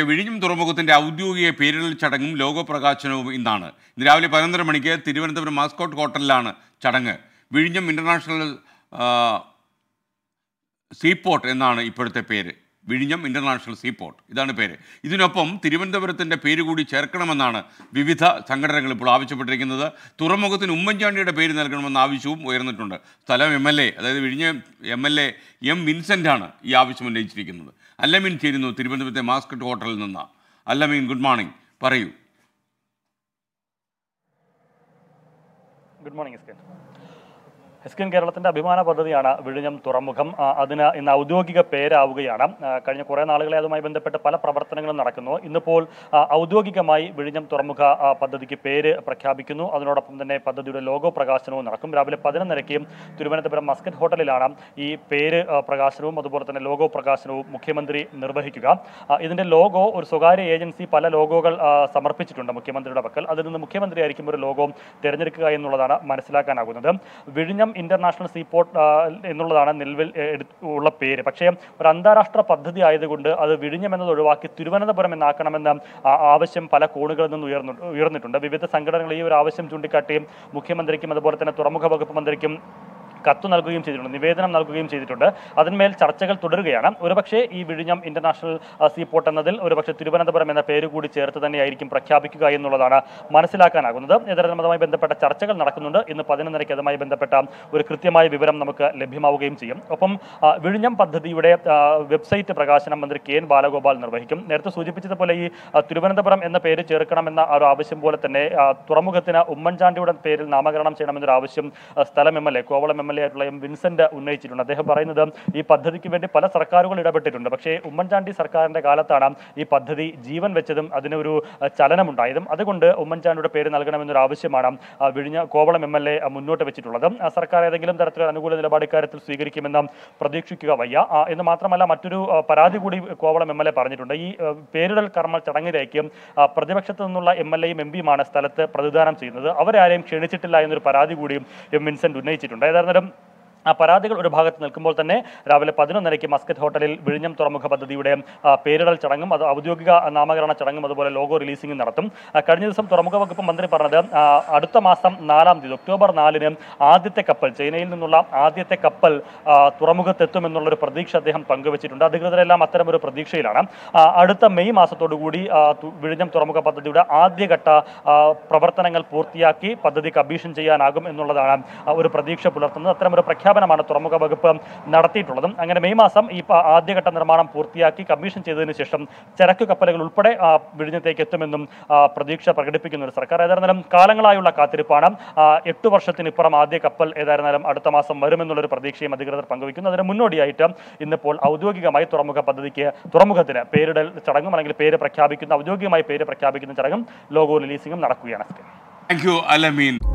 വാർത്തയിലേക്ക് വിഴിഞ്ഞം തുറമുഖത്തിന്റെ ഔദ്യോഗിക പേരിടൽ ചടങ്ങും ലോഗോ പ്രകാശനവും ഇന്നാണ് ഇന്ന് രാവിലെ പതിനൊന്നര മണിക്ക് തിരുവനന്തപുരം മാസ്കോട്ട് ഹോട്ടലിലാണ് ചടങ്ങ് വിഴിഞ്ഞം ഇന്റർനാഷണൽ ആ, സീപോർട്ട് എന്നാണ് ഇപ്പോഴത്തെ പേര് വിഴിഞ്ഞം ഇന്റർനാഷണൽ സീപോർട്ട് ഇതാണ് പേര് ഇതിനൊപ്പം തിരുവനന്തപുരത്തിൻ്റെ പേര് കൂടി ചേർക്കണമെന്നാണ് വിവിധ സംഘടനകൾ ഇപ്പോൾ ആവശ്യപ്പെട്ടിരിക്കുന്നത് തുറമുഖത്തിന് ഉമ്മൻചാണ്ടിയുടെ പേര് നൽകണമെന്ന ആവശ്യവും ഉയർന്നിട്ടുണ്ട് സ്ഥലം എം എൽ എ അതായത് വിഴിഞ്ഞം എം എൽ എ എം വിൻസെൻ്റാണ് ഈ ആവശ്യം ഉന്നയിച്ചിരിക്കുന്നത് അല്ലമീൻ ചേരുന്നു തിരുവനന്തപുരത്തെ മാസ്കറ്റ് ഹോട്ടലിൽ നിന്ന് അല്ലമീൻ ഗുഡ് മോർണിംഗ് പറയൂ ഗുഡ് മോർണിംഗ് എസ്കൻ എസ്കൻ കേരളത്തിന്റെ അഭിമാന പദ്ധതിയാണ് വിഴിഞ്ഞം തുറമുഖം ആ, അതിന് ഇന്ന് ഔദ്യോഗിക പേരാവുകയാണ് ആ, കഴിഞ്ഞ കുറേ നാളുകളെ അതുമായി ബന്ധപ്പെട്ട് പല പ്രവർത്തനങ്ങളും നടക്കുന്നു ഇന്നിപ്പോൾ ആ, ഔദ്യോഗികമായി വിഴിഞ്ഞം തുറമുഖ ആ, പദ്ധതിക്ക് പേര് പ്രഖ്യാപിക്കുന്നു അതിനോടൊപ്പം തന്നെ പദ്ധതിയുടെ ലോഗോ പ്രകാശനവും നടക്കും രാവിലെ പതിനൊന്നരയ്ക്ക് തിരുവനന്തപുരം മസ്കറ്റ് ഹോട്ടലിലാണ് ഈ പേര് ആ, പ്രകാശനവും അതുപോലെ തന്നെ ലോഗോ പ്രകാശനവും മുഖ്യമന്ത്രി നിർവഹിക്കുക ആ, ഇതിന്റെ ലോഗോ ഒരു സ്വകാര്യ ഏജൻസി പല ലോഗോകൾ ആ, സമർപ്പിച്ചിട്ടുണ്ട് മുഖ്യമന്ത്രിയുടെ പക്കൽ അതിൽ നിന്ന് മുഖ്യമന്ത്രി ആയിരിക്കും ഒരു ലോഗോ തിരഞ്ഞെടുക്കുക എന്നുള്ളതാണ് മനസ്സിലാക്കാനാകുന്നത് വിഴിഞ്ഞം ഇന്റർനാഷണൽ സീപോർട്ട് ആ, എന്നുള്ളതാണ് നിലവിൽ എ, എടുത്ത് ഉള്ള പേര് പക്ഷേ ഒരു അന്താരാഷ്ട്ര പദ്ധതി ആയതുകൊണ്ട് അത് വിഴിഞ്ഞം എന്നത് ഒഴിവാക്കി തിരുവനന്തപുരം എന്നാക്കണമെന്ന ആ, ആവശ്യം പല കോണുകളിൽ നിന്ന് ഉയർന്നു ഉയർന്നിട്ടുണ്ട് വിവിധ സംഘടനകൾ ഈ ഒരു ആവശ്യം ചൂണ്ടിക്കാട്ടി മുഖ്യമന്ത്രിക്കും അതുപോലെ തന്നെ തുറമുഖ വകുപ്പ് മന്ത്രിക്കും കത്ത് നൽകുകയും ചെയ്തിട്ടുണ്ട് നിവേദനം നൽകുകയും ചെയ്തിട്ടുണ്ട് അതിന്മേൽ ചർച്ചകൾ തുടരുകയാണ് ഒരുപക്ഷെ ഈ വിഴിഞ്ഞം ഇന്റർനാഷണൽ ആ, സീപോർട്ട് എന്നതിൽ ഒരുപക്ഷെ തിരുവനന്തപുരം എന്ന പേര് കൂടി ചേർത്ത് തന്നെയായിരിക്കും പ്രഖ്യാപിക്കുക എന്നുള്ളതാണ് മനസ്സിലാക്കാനാകുന്നത് ഏതായാലും അതുമായി ബന്ധപ്പെട്ട ചർച്ചകൾ നടക്കുന്നുണ്ട് ഇന്ന് പതിനൊന്നരയ്ക്ക് അതുമായി ബന്ധപ്പെട്ട ഒരു കൃത്യമായ വിവരം നമുക്ക് ലഭ്യമാവുകയും ചെയ്യും ഒപ്പം ആ, വിഴിഞ്ഞം പദ്ധതിയുടെ ആ, വെബ്സൈറ്റ് പ്രകാശനം മന്ത്രി കെ എൻ ബാലഗോപാൽ നിർവഹിക്കും നേരത്തെ സൂചിപ്പിച്ചതുപോലെ ഈ ആ, തിരുവനന്തപുരം എന്ന പേര് ചേർക്കണമെന്ന ആ ഒരു ആവശ്യം പോലെ തന്നെ ആ, തുറമുഖത്തിന് ഉമ്മൻചാണ്ടിയുടെ പേരിൽ നാമകരണം ചെയ്യണമെന്നൊരു ആവശ്യം ആ, സ്ഥലം M L A Kovalam M L A ആയിട്ടുള്ള എം വിൻസെന്റ് ഉന്നയിച്ചിട്ടുണ്ട് അദ്ദേഹം പറയുന്നത് ഈ പദ്ധതിക്ക് വേണ്ടി പല സർക്കാരുകൾ ഇടപെട്ടിട്ടുണ്ട് പക്ഷേ ഉമ്മൻചാണ്ടി സർക്കാരിന്റെ കാലത്താണ് ഈ പദ്ധതി ജീവൻ വെച്ചതും അതിനൊരു ആ, ചലനമുണ്ടായതും അതുകൊണ്ട് ഉമ്മൻചാണ്ടിയുടെ പേര് നൽകണമെന്നൊരു ആവശ്യമാണ് ആ, വിഴിഞ്ഞ കോവളം എം എൽ എ മുന്നോട്ട് വെച്ചിട്ടുള്ളത് ആ, സർക്കാർ ഏതെങ്കിലും തരത്തിലുള്ള അനുകൂല നിലപാട് ഇക്കാര്യത്തിൽ സ്വീകരിക്കുമെന്ന് പ്രതീക്ഷിക്കുക വയ്യ ആ, എന്ന് മാത്രമല്ല മറ്റൊരു ആ, പരാതി കൂടി കോവളം എം എൽ എ പറഞ്ഞിട്ടുണ്ട് ഈ ആ, പേരിടൽ കർമ്മ ചടങ്ങിലേക്ക് ആ, പ്രതിപക്ഷത്തു നിന്നുള്ള എം എൽ എയും എം പിയുമാണ് സ്ഥലത്ത് പ്രതിദാനം ചെയ്യുന്നത് അവരാരെയും ക്ഷണിച്ചിട്ടില്ല എന്നൊരു പരാതി കൂടിയും എം വിൻസെന്റ് ഉന്നയിച്ചിട്ടുണ്ട് ഏതായിരുന്നാലും ആ പരാതികൾ ഒരു ഭാഗത്ത് നിൽക്കുമ്പോൾ തന്നെ രാവിലെ പതിനൊന്നരയ്ക്ക് മസ്കറ്റ് ഹോട്ടലിൽ വിഴിഞ്ഞം തുറമുഖ പദ്ധതിയുടെ ആ, പേരിടൽ ചടങ്ങും അത് ഔദ്യോഗിക നാമകരണ ചടങ്ങും അതുപോലെ ലോഗോ റിലീസിംഗും നടത്തും ആ, കഴിഞ്ഞ ദിവസം തുറമുഖ വകുപ്പ് മന്ത്രി പറഞ്ഞത് ആ, അടുത്ത മാസം നാലാം തീയതി ഒക്ടോബർ നാലിന് ആദ്യത്തെ കപ്പൽ ചൈനയിൽ നിന്നുള്ള ആദ്യത്തെ കപ്പൽ ആ, തുറമുഖത്തെത്തുമെന്നുള്ളൊരു പ്രതീക്ഷ അദ്ദേഹം പങ്കുവച്ചിട്ടുണ്ട് അധികൃതരെല്ലാം അത്തരം ഒരു പ്രതീക്ഷയിലാണ് ആ, അടുത്ത മെയ് മാസത്തോടു കൂടി ആ, തു- വിഴിഞ്ഞം തുറമുഖ പദ്ധതിയുടെ ആദ്യഘട്ട ആ, പ്രവർത്തനങ്ങൾ പൂർത്തിയാക്കി പദ്ധതി കമ്മീഷൻ ചെയ്യാനാകും എന്നുള്ളതാണ് ആ, ഒരു പ്രതീക്ഷ പുലർത്തുന്നത് അത്തരം ഒരു പ്രഖ്യാപനമാണ് തുറമുഖ വകുപ്പ് നടത്തിയിട്ടുള്ളതും അങ്ങനെ മെയ് മാസം ഈ പ- ആദ്യഘട്ട നിർമ്മാണം പൂർത്തിയാക്കി കമ്മീഷൻ ചെയ്തതിനു ശേഷം ചരക്ക് കപ്പലുകൾ ഉൾപ്പെടെ ആ, വിഴിഞ്ഞത്തേക്ക് എത്തുമെന്നും ആ, പ്രതീക്ഷ പ്രകടിപ്പിക്കുന്ന ഒരു സർക്കാർ ഏതായിരുന്നാലും കാലങ്ങളായുള്ള കാത്തിരിപ്പാണ് ആ, എട്ട് വർഷത്തിനിപ്പുറം ആദ്യ കപ്പൽ ഏതായിരുന്നാലും അടുത്ത മാസം വരുമെന്നുള്ളൊരു പ്രതീക്ഷയും അധികൃതർ പങ്കുവയ്ക്കുന്നു അതിന് മുന്നോടിയായിട്ട് ഇന്നിപ്പോൾ ഔദ്യോഗികമായി തുറമുഖ പദ്ധതിക്ക് തുറമുഖത്തിന് പേരിടൽ ചടങ്ങും അല്ലെങ്കിൽ പേര് പ്രഖ്യാപിക്കുന്ന ഔദ്യോഗികമായി പേര് പ്രഖ്യാപിക്കുന്ന ചടങ്ങും ലോഗോ റിലീസിംഗും നടക്കുകയാണ് താങ്ക് യു അലമീൻ